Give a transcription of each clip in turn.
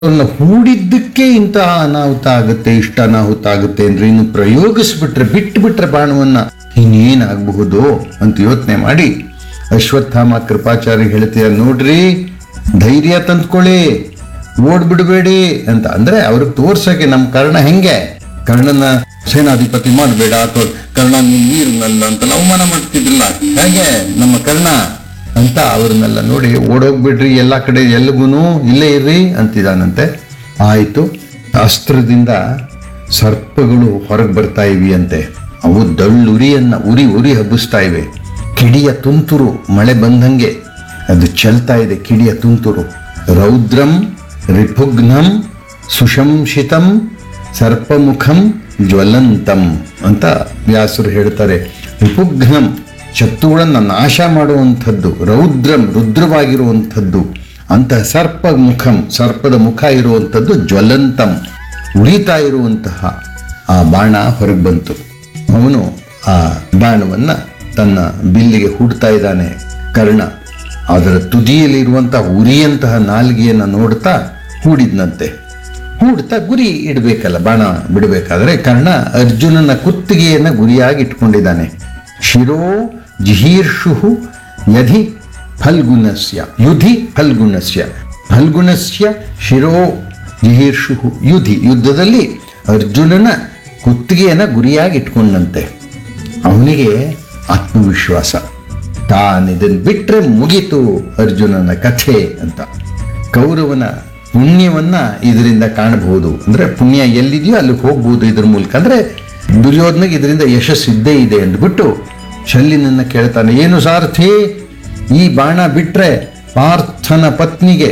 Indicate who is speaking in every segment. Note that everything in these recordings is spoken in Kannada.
Speaker 1: ಅವ್ರನ್ನ ಹೂಡಿದ್ದಕ್ಕೆ ಇಂತಹ ಅನಾಹುತ ಆಗುತ್ತೆ ಇಷ್ಟ ಅನಾಹುತ ಆಗುತ್ತೆ ಅಂದ್ರೆ ಇನ್ನು ಪ್ರಯೋಗಿಸ್ಬಿಟ್ರೆ ಬಿಟ್ಟು ಬಿಟ್ರೆ ಬಾಣವನ್ನ ಇನ್ನೇನಾಗಬಹುದು ಅಂತ ಯೋಚನೆ ಮಾಡಿ ಅಶ್ವತ್ಥಾಮ ಕೃಪಾಚಾರ್ಯ ಹೇಳ್ತೀರ ನೋಡ್ರಿ ಧೈರ್ಯ ತಂದ್ಕೊಳ್ಳಿ ಓಡ್ಬಿಡ್ಬೇಡಿ ಅಂತ ಅಂದ್ರೆ ಅವ್ರಿಗೆ ತೋರ್ಸಕ್ಕೆ ನಮ್ಮ ಕರ್ಣ ಹೆಂಗೆ ಕರ್ಣನ ಸೇನಾಧಿಪತಿ ಮಾಡಬೇಡ ಅಥವಾ ಕರ್ಣ ನೀನ್ ನೀರ್ನಲ್ಲ ಅಂತೆಲ್ಲ ಅವಮಾನ ಮಾಡ್ತಿದ್ರಲ್ಲ ಹೇಗೆ ನಮ್ಮ ಕರ್ಣ ಅಂತ ಅವ್ರನ್ನೆಲ್ಲ ನೋಡಿ ಓಡೋಗ್ಬಿಡ್ರಿ ಎಲ್ಲ ಕಡೆ ಎಲ್ಗೂನು ಇಲ್ಲೇ ಇರ್ರಿ ಅಂತಿದಾನಂತೆ ಆಯ್ತು ಅಸ್ತ್ರದಿಂದ ಸರ್ಪಗಳು ಹೊರಗೆ ಬರ್ತಾ ಇವಿ ಅಂತೆ ಅವು ದಳ್ಳುರಿಯನ್ನ ಉರಿ ಉರಿ ಹಬ್ಬಿಸ್ತಾ ಇವೆ ಕಿಡಿಯ ತುಂತುರು ಮಳೆ ಬಂದಂಗೆ ಅದು ಚೆಲ್ತಾ ಇದೆ ಕಿಡಿಯ ತುಂತುರು ರೌದ್ರಂ ರಿಪುಗ್ನಂ ಸುಶಂಸಿತಂ ಸರ್ಪಮುಖಂ ಜ್ವಲಂತಂ ಅಂತ ವ್ಯಾಸರು ಹೇಳ್ತಾರೆ ರಿಪುಗ್ನಂ ಶತ್ರುಗಳನ್ನ ನಾಶ ಮಾಡುವಂಥದ್ದು ರೌದ್ರಂ ರುದ್ರವಾಗಿರುವಂಥದ್ದು ಅಂತಹ ಸರ್ಪ ಮುಖಂ ಸರ್ಪದ ಮುಖ ಇರುವಂಥದ್ದು ಜ್ವಲಂತಂ ಉರಿತಾ ಇರುವಂತಹ ಆ ಬಾಣ ಹೊರಗೆ ಬಂತು ಅವನು ಆ ಬಾಣವನ್ನ ತನ್ನ ಬಿಲ್ಲಿಗೆ ಹೂಡ್ತಾ ಇದ್ದಾನೆ ಕರ್ಣ ಅದರ ತುದಿಯಲ್ಲಿರುವಂತಹ ಉರಿಯಂತಹ ನಾಲ್ಗೆಯನ್ನು ನೋಡ್ತಾ ಹೂಡಿದ್ನಂತೆ ಹೂಡ್ತಾ ಗುರಿ ಇಡಬೇಕಲ್ಲ ಬಾಣ ಬಿಡಬೇಕಾದ್ರೆ ಕರ್ಣ ಅರ್ಜುನನ ಕುತ್ತಿಗೆಯನ್ನ ಗುರಿಯಾಗಿ ಇಟ್ಕೊಂಡಿದ್ದಾನೆ ಶಿರೋ ಜಿಹೀರ್ಷು ಯಧಿ ಫಲ್ಗುಣಸ್ಯ ಯುಧಿ ಫಲ್ಗುಣಸ್ಯ ಫಲ್ಗುಣಸ್ಯ ಶಿರೋ ಜಿಹೀರ್ಷು ಯುಧಿ ಯುದ್ಧದಲ್ಲಿ ಅರ್ಜುನನ ಕುತ್ತಿಗೆಯನ್ನ ಗುರಿಯಾಗಿ ಇಟ್ಕೊಂಡಂತೆ ಅವನಿಗೆ ಆತ್ಮವಿಶ್ವಾಸ ತಾನಿದನ್ನು ಬಿಟ್ರೆ ಮುಗೀತು ಅರ್ಜುನನ ಕಥೆ ಅಂತ ಕೌರವನ ಪುಣ್ಯವನ್ನ ಇದರಿಂದ ಕಾಣಬಹುದು ಅಂದ್ರೆ ಪುಣ್ಯ ಎಲ್ಲಿದೆಯೋ ಅಲ್ಲಿಗೆ ಹೋಗ್ಬೋದು ಇದ್ರ ಮೂಲಕ ಅಂದ್ರೆ ದುರ್ಯೋಧನಿಗೆ ಇದರಿಂದ ಯಶಸ್ಸಿದ್ದೇ ಇದೆ ಅಂದ್ಬಿಟ್ಟು ಶಲ್ಯನನ್ನ ಕೇಳ್ತಾನೆ ಏನು ಸಾರಥಿ ಈ ಬಾಣ ಬಿಟ್ರೆ ಪಾರ್ಥನ ಪತ್ನಿಗೆ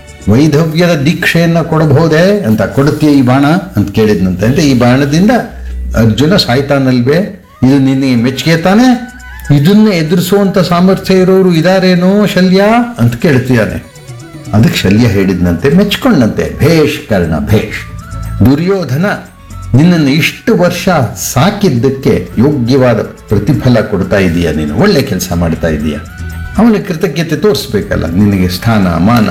Speaker 1: ವೈಧವ್ಯದ ದೀಕ್ಷೆಯನ್ನ ಕೊಡಬಹುದೇ ಅಂತ ಕೊಡುತ್ತೀಯ ಈ ಬಾಣ ಅಂತ ಕೇಳಿದ್ನಂತೆ ಅಂದ್ರೆ ಈ ಬಾಣದಿಂದ ಅರ್ಜುನ ಸಾಯ್ತಾನಲ್ವೇ ಇದು ನಿನಗೆ ಮೆಚ್ಚುಗೆ ತಾನೆ ಇದನ್ನ ಎದುರಿಸುವಂತ ಸಾಮರ್ಥ್ಯ ಇರೋರು ಇದಾರೇನೋ ಶಲ್ಯ ಅಂತ ಕೇಳ್ತೀಯಾನೆ ಅದಕ್ಕೆ ಶಲ್ಯ ಹೇಳಿದ್ನಂತೆ ಮೆಚ್ಕೊಂಡಂತೆ ಭೇಷ್ ಕರ್ಣ ಭೇಷ್ ದುರ್ಯೋಧನ ನಿನ್ನನ್ನು ಇಷ್ಟು ವರ್ಷ ಸಾಕಿದ್ದಕ್ಕೆ ಯೋಗ್ಯವಾದ ಪ್ರತಿಫಲ ಕೊಡ್ತಾ ಇದೀಯ ನೀನು ಒಳ್ಳೆ ಕೆಲಸ ಮಾಡ್ತಾ ಇದೀಯ ಅವನ ಕೃತಜ್ಞತೆ ತೋರಿಸ್ಬೇಕಲ್ಲ ನಿನಗೆ ಸ್ಥಾನ ಮಾನ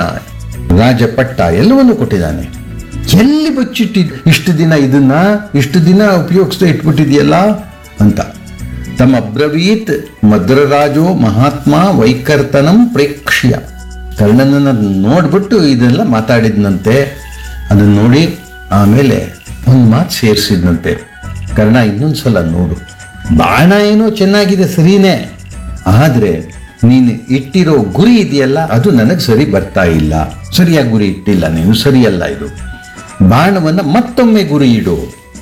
Speaker 1: ರಾಜಪಟ್ಟ ಎಲ್ಲವನ್ನೂ ಕೊಟ್ಟಿದ್ದಾನೆ ಎಲ್ಲಿ ಬಚ್ಚಿಟ್ಟಿದ್ ಇಷ್ಟು ದಿನ ಇದನ್ನ ಇಷ್ಟು ದಿನ ಉಪಯೋಗಿಸ್ತಾ ಇಟ್ಬಿಟ್ಟಿದೆಯಲ್ಲ ಅಂತ ತಮ್ಮ ಬ್ರವೀತ್ ಮದ್ರರಾಜೋ ಮಹಾತ್ಮ ವೈಕರ್ತನಂ ಪ್ರೇಕ್ಷ್ಯ ಕರ್ಣನನ್ನ ನೋಡ್ಬಿಟ್ಟು ಇದೆಲ್ಲ ಮಾತಾಡಿದ್ನಂತೆ ಅದನ್ನ ನೋಡಿ ಆಮೇಲೆ ಒಂದು ಮಾತು ಸೇರಿಸಿದ್ನಂತೆ ಕರ್ಣ ಇನ್ನೊಂದ್ಸಲ ನೋಡು ಬಾಣ ಏನೋ ಚೆನ್ನಾಗಿದೆ ಸರಿನೇ ಆದ್ರೆ ನೀನು ಇಟ್ಟಿರೋ ಗುರಿ ಇದೆಯಲ್ಲ ಅದು ನನಗೆ ಸರಿ ಬರ್ತಾ ಇಲ್ಲ ಸರಿಯಾಗಿ ಗುರಿ ಇಟ್ಟಿಲ್ಲ ನೀನು ಸರಿಯಲ್ಲ ಇದು ಬಾಣವನ್ನ ಮತ್ತೊಮ್ಮೆ ಗುರಿ ಇಡು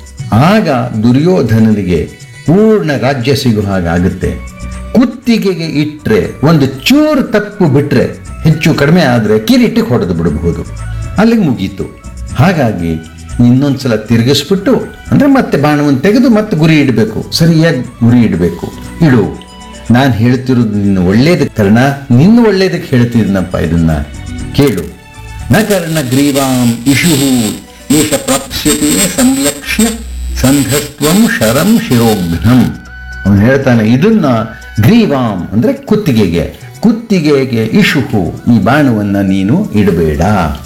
Speaker 1: ಆಗ ದುರ್ಯೋಧನನಿಗೆ ಪೂರ್ಣ ರಾಜ್ಯ ಸಿಗೋ ಹಾಗಾಗುತ್ತೆ ಕುತ್ತಿಗೆಗೆ ಇಟ್ರೆ ಒಂದು ಚೂರು ತಪ್ಪು ಬಿಟ್ರೆ ಹೆಚ್ಚು ಕಡಿಮೆ ಆದ್ರೆ ಕಿರೀಟಿಗೆ ಹೊಡೆದು ಬಿಡಬಹುದು ಅಲ್ಲಿಗೆ ಮುಗೀತು ಹಾಗಾಗಿ ಇನ್ನೊಂದ್ಸಲ ತಿರುಗಿಸ್ಬಿಟ್ಟು ಅಂದ್ರೆ ಮತ್ತೆ ಬಾಣವನ್ನು ತೆಗೆದು ಮತ್ತೆ ಗುರಿ ಇಡಬೇಕು ಸರಿಯಾಗಿ ಗುರಿ ಇಡಬೇಕು ಇಡು ನಾನು ಹೇಳ್ತಿರೋದು ನಿನ್ನ ಒಳ್ಳೇದಕ್ಕೆ ಕರ್ಣ ನಿನ್ನ ಒಳ್ಳೇದಕ್ಕೆ ಹೇಳ್ತಿದ್ನಪ್ಪ ಇದನ್ನ ಕೇಳು ನ ಕರ್ಣ ಗ್ರೀವಾಂ ಇಷು ಏಷ ಪ್ರಾಪ್ಸ್ಯತೆ ಸಂಲಕ್ಷ್ಯ ಸಂಧಸ್ತ್ವಂ ಶರಂ ಶಿರೋಘ್ನಂ ಅವನು ಹೇಳ್ತಾನೆ ಇದನ್ನ ಗ್ರೀವಾಂ ಅಂದ್ರೆ ಕುತ್ತಿಗೆಗೆ ಕುತ್ತಿಗೆಗೆ ಇಶುಹು ಈ ಬಾಣವನ್ನ ನೀನು ಇಡಬೇಡ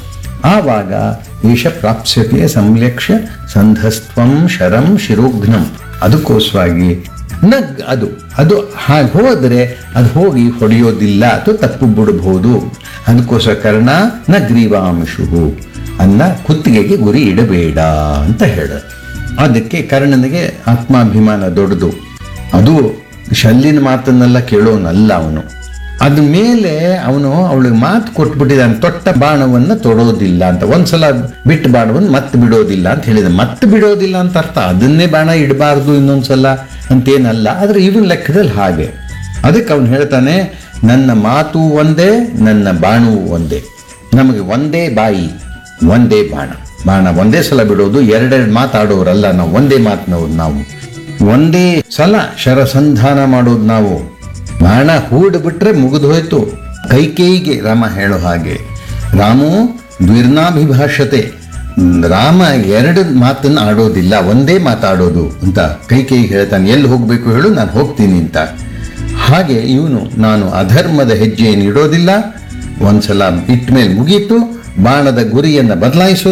Speaker 1: ಆವಾಗ ಈಶ ಪ್ರಾಪ್ಸ್ಯತೆ ಸಂಲಕ್ಷ್ಯ ಸಂಧಸ್ತ್ವಂ ಶರಂ ಶಿರೋಘ್ನಂ ಅದಕ್ಕೋಸ್ಕರವಾಗಿ ನಗ್ ಅದು ಅದು ಹಾಗೆ ಹೋದರೆ ಅದು ಹೋಗಿ ಹೊಡೆಯೋದಿಲ್ಲ ಅಥವಾ ತಪ್ಪು ಬಿಡಬಹುದು ಅದಕ್ಕೋಸ್ಕರ ಕರ್ಣ ನ ಗ್ರೀವಾಂಶು ಅನ್ನ ಕುತ್ತಿಗೆಗೆ ಗುರಿ ಇಡಬೇಡ ಅಂತ ಹೇಳ ಅದಕ್ಕೆ ಕರ್ಣನಿಗೆ ಆತ್ಮಾಭಿಮಾನ ದೊಡ್ಡದು ಅದು ಶಲ್ಲಿನ ಮಾತನ್ನೆಲ್ಲ ಕೇಳೋನಲ್ಲ ಅವನು ಅದ ಮೇಲೆ ಅವನು ಅವಳಿಗೆ ಮಾತು ಕೊಟ್ಬಿಟ್ಟಿದ್ದಾನೆ ತೊಟ್ಟ ಬಾಣವನ್ನ ತೊಡೋದಿಲ್ಲ ಅಂತ ಒಂದ್ಸಲ ಬಿಟ್ಟು ಬಾಣವನ್ನು ಮತ್ತೆ ಬಿಡೋದಿಲ್ಲ ಅಂತ ಹೇಳಿದ ಮತ್ತೆ ಬಿಡೋದಿಲ್ಲ ಅಂತ ಅರ್ಥ ಅದನ್ನೇ ಬಾಣ ಇಡಬಾರ್ದು ಇನ್ನೊಂದ್ಸಲ ಅಂತೇನಲ್ಲ ಆದ್ರೆ ಇವನ್ ಲೆಕ್ಕದಲ್ಲಿ ಹಾಗೆ ಅದಕ್ಕೆ ಅವನು ಹೇಳ್ತಾನೆ ನನ್ನ ಮಾತು ಒಂದೇ ನನ್ನ ಬಾಣು ಒಂದೇ ನಮಗೆ ಒಂದೇ ಬಾಯಿ ಒಂದೇ ಬಾಣ ಬಾಣ ಒಂದೇ ಸಲ ಬಿಡೋದು ಎರಡೆರಡು ಮಾತಾಡೋರಲ್ಲ ನಾವು ಒಂದೇ ಮಾತನವ್ರು ನಾವು ಒಂದೇ ಸಲ ಶರಸಂಧಾನ ಮಾಡೋದು ನಾವು ಬಾಣ ಹೂಡ್ ಬಿಟ್ರೆ ಮುಗಿದು ಹೋಯ್ತು ಕೈಕೇಯಿಗೆ ರಾಮ ಹೇಳೋ ಹಾಗೆ ರಾಮು ದ್ವಿರ್ನಾಭಿಭಾಷತೆ ರಾಮ ಎರಡು ಮಾತನ್ನ ಆಡೋದಿಲ್ಲ ಒಂದೇ ಮಾತಾಡೋದು ಅಂತ ಕೈಕೇಯಿ ಹೇಳ್ತಾನೆ ಎಲ್ಲಿ ಹೋಗ್ಬೇಕು ಹೇಳು ನಾನು ಹೋಗ್ತೀನಿ ಅಂತ ಹಾಗೆ ಇವನು ನಾನು ಅಧರ್ಮದ ಹೆಜ್ಜೆಯನ್ನು ಇಡೋದಿಲ್ಲ ಒಂದ್ಸಲ ಇಟ್ಟ ಮೇಲೆ ಮುಗೀತು ಬಾಣದ ಗುರಿಯನ್ನ ಬದಲಾಯಿಸೋದು